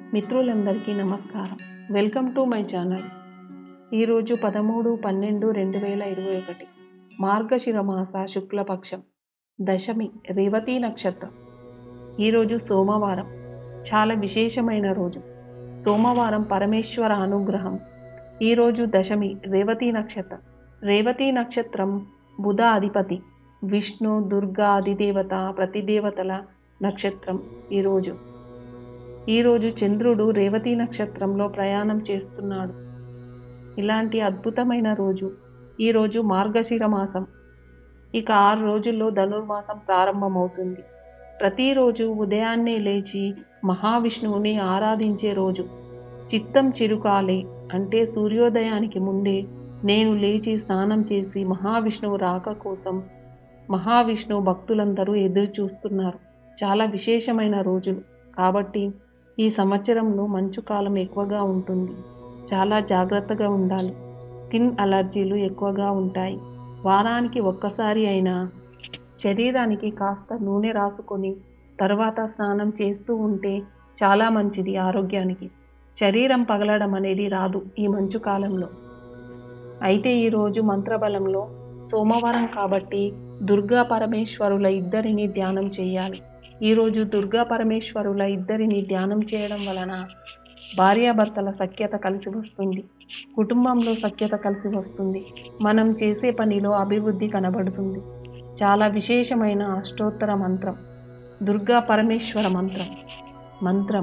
మిత్రులందరికీ నమస్కారం welcome to my channel ఈరోజు పదమూడు పన్నెండు రెండు వేల ఇరవై ఒకటి మార్గశిర మాస శుక్లపక్షం దశమి రేవతి నక్షత్రం ఈరోజు సోమవారం చాలా విశేషమైన రోజు సోమవారం పరమేశ్వర అనుగ్రహం ఈరోజు దశమి రేవతి నక్షత్రం రేవతి నక్షత్రం బుధ అధిపతి విష్ణు దుర్గా అధిదేవత ప్రతిదేవతల నక్షత్రం ఈరోజు ఈరోజు చంద్రుడు రేవతి నక్షత్రంలో ప్రయాణం చేస్తున్నాడు ఇలాంటి అద్భుతమైన రోజు ఈరోజు మార్గశిర మాసం ఇక ఆరు రోజుల్లో ధనుర్మాసం ప్రారంభమవుతుంది ప్రతిరోజు ఉదయాన్నే లేచి మహావిష్ణువుని ఆరాధించే రోజు చిత్తం చిరుకాలే అంటే సూర్యోదయానికి ముందే నేను లేచి స్నానం చేసి మహావిష్ణువు రాక కోసం మహావిష్ణువు భక్తులందరూ ఎదురు చూస్తున్నారు చాలా విశేషమైన రోజులు కాబట్టి ఈ సంవత్సరంలో మంచు కాలం ఎక్కువగా ఉంటుంది చాలా జాగ్రత్తగా ఉండాలి స్కిన్ అలర్జీలు ఎక్కువగా ఉంటాయి వారానికి ఒక్కసారి అయినా శరీరానికి కాస్త నూనె రాసుకొని తర్వాత స్నానం చేస్తూ ఉంటే చాలా మంచిది ఆరోగ్యానికి శరీరం పగలడం అనేది రాదు ఈ మంచు కాలంలో అయితే ఈరోజు మంత్రబలంలో సోమవారం కాబట్టి దుర్గా పరమేశ్వరుల ఇద్దరిని ధ్యానం చేయాలి ఈరోజు దుర్గా పరమేశ్వరుల ఇద్దరిని ధ్యానం చేయడం వలన భార్యాభర్తల సఖ్యత కలిసి వస్తుంది కుటుంబంలో సఖ్యత కలిసి వస్తుంది మనం చేసే పనిలో అభివృద్ధి కనబడుతుంది చాలా విశేషమైన అష్టోత్తర మంత్రం దుర్గా పరమేశ్వర మంత్రం మంత్రం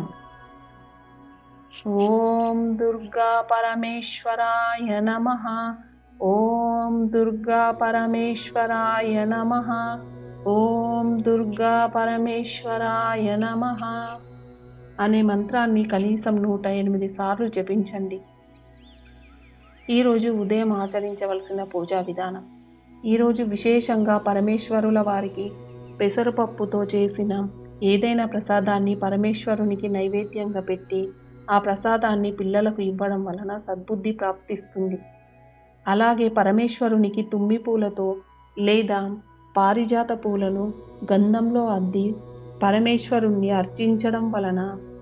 ఓం దుర్గా పరమేశ్వరాయ నమ ఓం దుర్గా పరమేశ్వరాయ నమ ఓం దుర్గా పరమేశ్వరాయ నమ అనే మంత్రాన్ని కనీసం నూట ఎనిమిది సార్లు జపించండి ఈరోజు ఉదయం ఆచరించవలసిన పూజా విధానం ఈరోజు విశేషంగా పరమేశ్వరుల వారికి పెసరపప్పుతో చేసిన ఏదైనా ప్రసాదాన్ని పరమేశ్వరునికి నైవేద్యంగా పెట్టి ఆ ప్రసాదాన్ని పిల్లలకు ఇవ్వడం వలన సద్బుద్ధి ప్రాప్తిస్తుంది అలాగే పరమేశ్వరునికి తుమ్మి పూలతో లేదా పారిజాత పూలను గంధంలో అద్ది పరమేశ్వరుణ్ణి అర్చించడం వలన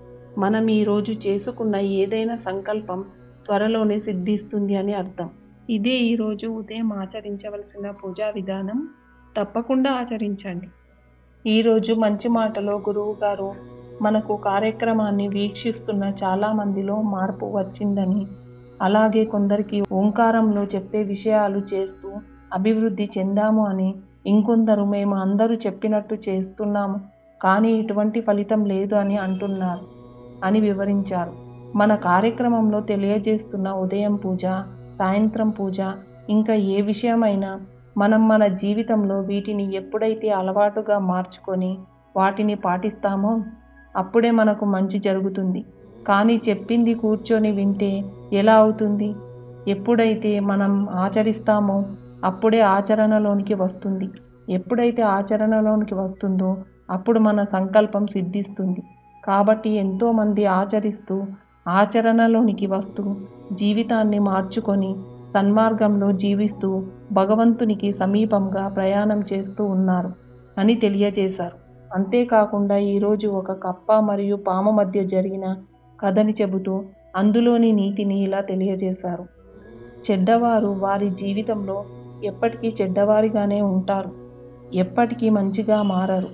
మనం ఈరోజు చేసుకున్న ఏదైనా సంకల్పం త్వరలోనే సిద్ధిస్తుంది అని అర్థం ఇదే ఈరోజు ఉదయం ఆచరించవలసిన పూజా విధానం తప్పకుండా ఆచరించండి ఈరోజు మంచి మాటలో గురువు గారు మనకు కార్యక్రమాన్ని వీక్షిస్తున్న చాలామందిలో మార్పు వచ్చిందని అలాగే కొందరికి ఓంకారంలో చెప్పే విషయాలు చేస్తూ అభివృద్ధి చెందాము అని ఇంకొందరు మేము అందరూ చెప్పినట్టు చేస్తున్నాము కానీ ఇటువంటి ఫలితం లేదు అని అంటున్నారు అని వివరించారు మన కార్యక్రమంలో తెలియజేస్తున్న ఉదయం పూజ సాయంత్రం పూజ ఇంకా ఏ విషయమైనా మనం మన జీవితంలో వీటిని ఎప్పుడైతే అలవాటుగా మార్చుకొని వాటిని పాటిస్తామో అప్పుడే మనకు మంచి జరుగుతుంది కానీ చెప్పింది కూర్చొని వింటే ఎలా అవుతుంది ఎప్పుడైతే మనం ఆచరిస్తామో అప్పుడే ఆచరణలోనికి వస్తుంది ఎప్పుడైతే ఆచరణలోనికి వస్తుందో అప్పుడు మన సంకల్పం సిద్ధిస్తుంది కాబట్టి ఎంతోమంది ఆచరిస్తూ ఆచరణలోనికి వస్తూ జీవితాన్ని మార్చుకొని సన్మార్గంలో జీవిస్తూ భగవంతునికి సమీపంగా ప్రయాణం చేస్తూ ఉన్నారు అని తెలియజేశారు అంతేకాకుండా ఈరోజు ఒక కప్ప మరియు పాము మధ్య జరిగిన కథని చెబుతూ అందులోని నీతిని ఇలా తెలియజేశారు చెడ్డవారు వారి జీవితంలో ఎప్పటికీ చెడ్డవారిగానే ఉంటారు ఎప్పటికీ మంచిగా మారరు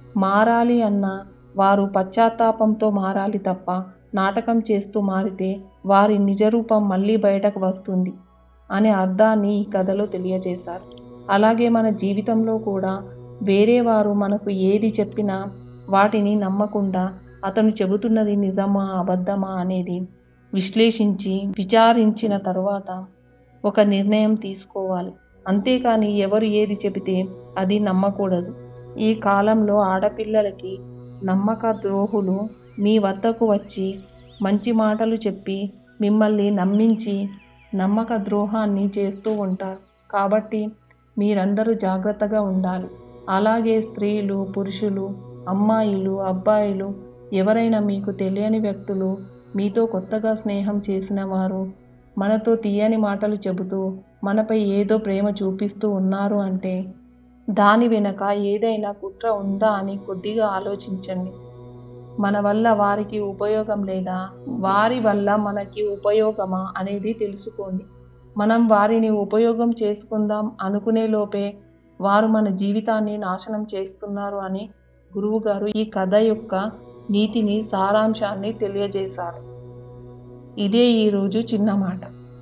మారాలి అన్న వారు పశ్చాత్తాపంతో మారాలి తప్ప నాటకం చేస్తూ మారితే వారి నిజరూపం మళ్ళీ బయటకు వస్తుంది అనే అర్థాన్ని ఈ కథలో తెలియజేశారు అలాగే మన జీవితంలో కూడా వేరే వారు మనకు ఏది చెప్పినా వాటిని నమ్మకుండా అతను చెబుతున్నది నిజమా అబద్ధమా అనేది విశ్లేషించి విచారించిన తరువాత ఒక నిర్ణయం తీసుకోవాలి అంతేకాని ఎవరు ఏది చెబితే అది నమ్మకూడదు ఈ కాలంలో ఆడపిల్లలకి నమ్మక ద్రోహులు మీ వద్దకు వచ్చి మంచి మాటలు చెప్పి మిమ్మల్ని నమ్మించి నమ్మక ద్రోహాన్ని చేస్తూ ఉంటారు కాబట్టి మీరందరూ జాగ్రత్తగా ఉండాలి అలాగే స్త్రీలు పురుషులు అమ్మాయిలు అబ్బాయిలు ఎవరైనా మీకు తెలియని వ్యక్తులు మీతో కొత్తగా స్నేహం చేసిన వారు మనతో తీయని మాటలు చెబుతూ మనపై ఏదో ప్రేమ చూపిస్తూ ఉన్నారు అంటే దాని వెనక ఏదైనా కుట్ర ఉందా అని కొద్దిగా ఆలోచించండి మన వల్ల వారికి ఉపయోగం లేదా వారి వల్ల మనకి ఉపయోగమా అనేది తెలుసుకోండి మనం వారిని ఉపయోగం చేసుకుందాం అనుకునే లోపే వారు మన జీవితాన్ని నాశనం చేస్తున్నారు అని గురువుగారు ఈ కథ యొక్క నీతిని సారాంశాన్ని తెలియజేశారు ఇదే ఈరోజు చిన్న మాట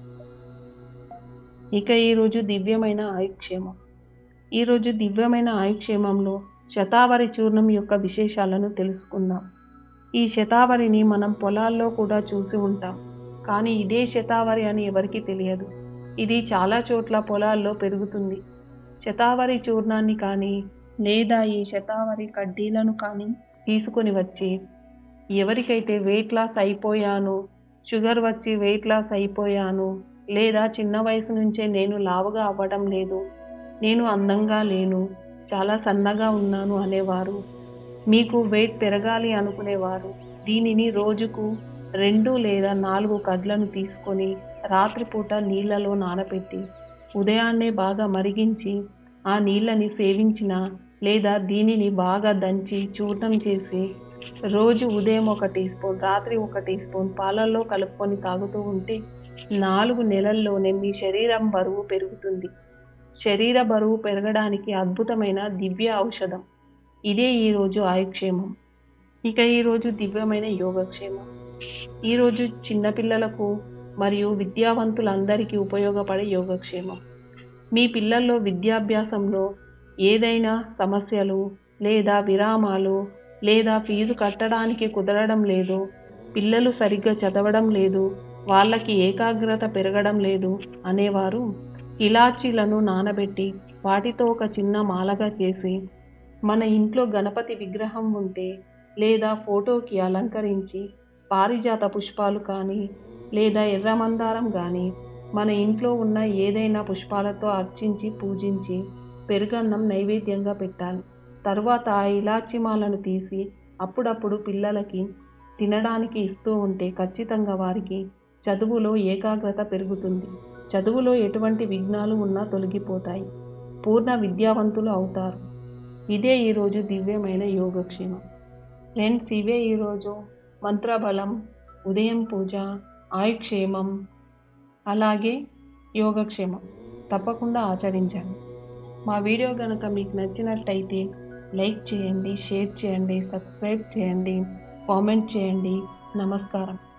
ఇక ఈరోజు దివ్యమైన ఆయుక్షేమం ఈరోజు దివ్యమైన ఆయుక్షేమంలో శతావరి చూర్ణం యొక్క విశేషాలను తెలుసుకుందాం ఈ శతావరిని మనం పొలాల్లో కూడా చూసి ఉంటాం కానీ ఇదే శతావరి అని ఎవరికీ తెలియదు ఇది చాలా చోట్ల పొలాల్లో పెరుగుతుంది శతావరి చూర్ణాన్ని కానీ లేదా ఈ శతావరి కడ్డీలను కానీ తీసుకొని వచ్చి ఎవరికైతే వెయిట్ లాస్ అయిపోయాను షుగర్ వచ్చి వెయిట్ లాస్ అయిపోయాను లేదా చిన్న వయసు నుంచే నేను లావుగా అవ్వడం లేదు నేను అందంగా లేను చాలా సన్నగా ఉన్నాను అనేవారు మీకు వెయిట్ పెరగాలి అనుకునేవారు దీనిని రోజుకు రెండు లేదా నాలుగు కడ్లను తీసుకొని రాత్రిపూట నీళ్ళలో నానబెట్టి ఉదయాన్నే బాగా మరిగించి ఆ నీళ్ళని సేవించిన లేదా దీనిని బాగా దంచి చూర్ణం చేసి రోజు ఉదయం ఒక టీ స్పూన్ రాత్రి ఒక టీ స్పూన్ పాలల్లో కలుపుకొని తాగుతూ ఉంటే నాలుగు నెలల్లోనే మీ శరీరం బరువు పెరుగుతుంది శరీర బరువు పెరగడానికి అద్భుతమైన దివ్య ఔషధం ఇదే ఈరోజు ఆయుక్షేమం ఇక ఈరోజు దివ్యమైన యోగక్షేమం ఈరోజు చిన్నపిల్లలకు మరియు విద్యావంతులందరికీ ఉపయోగపడే యోగక్షేమం మీ పిల్లల్లో విద్యాభ్యాసంలో ఏదైనా సమస్యలు లేదా విరామాలు లేదా ఫీజు కట్టడానికి కుదరడం లేదు పిల్లలు సరిగ్గా చదవడం లేదు వాళ్ళకి ఏకాగ్రత పెరగడం లేదు అనేవారు ఇలాచీలను నానబెట్టి వాటితో ఒక చిన్న మాలగా చేసి మన ఇంట్లో గణపతి విగ్రహం ఉంటే లేదా ఫోటోకి అలంకరించి పారిజాత పుష్పాలు కానీ లేదా ఎర్రమందారం కానీ మన ఇంట్లో ఉన్న ఏదైనా పుష్పాలతో అర్చించి పూజించి పెరుగన్నం నైవేద్యంగా పెట్టాలి తర్వాత ఆ ఇలాచి మాలను తీసి అప్పుడప్పుడు పిల్లలకి తినడానికి ఇస్తూ ఉంటే ఖచ్చితంగా వారికి చదువులో ఏకాగ్రత పెరుగుతుంది చదువులో ఎటువంటి విఘ్నాలు ఉన్నా తొలగిపోతాయి పూర్ణ విద్యావంతులు అవుతారు ఇదే ఈరోజు దివ్యమైన యోగక్షేమం ఫ్రెండ్స్ ఇవే ఈరోజు మంత్రబలం ఉదయం పూజ ఆయుక్షేమం అలాగే యోగక్షేమం తప్పకుండా ఆచరించండి మా వీడియో కనుక మీకు నచ్చినట్టయితే లైక్ చేయండి షేర్ చేయండి సబ్స్క్రైబ్ చేయండి కామెంట్ చేయండి నమస్కారం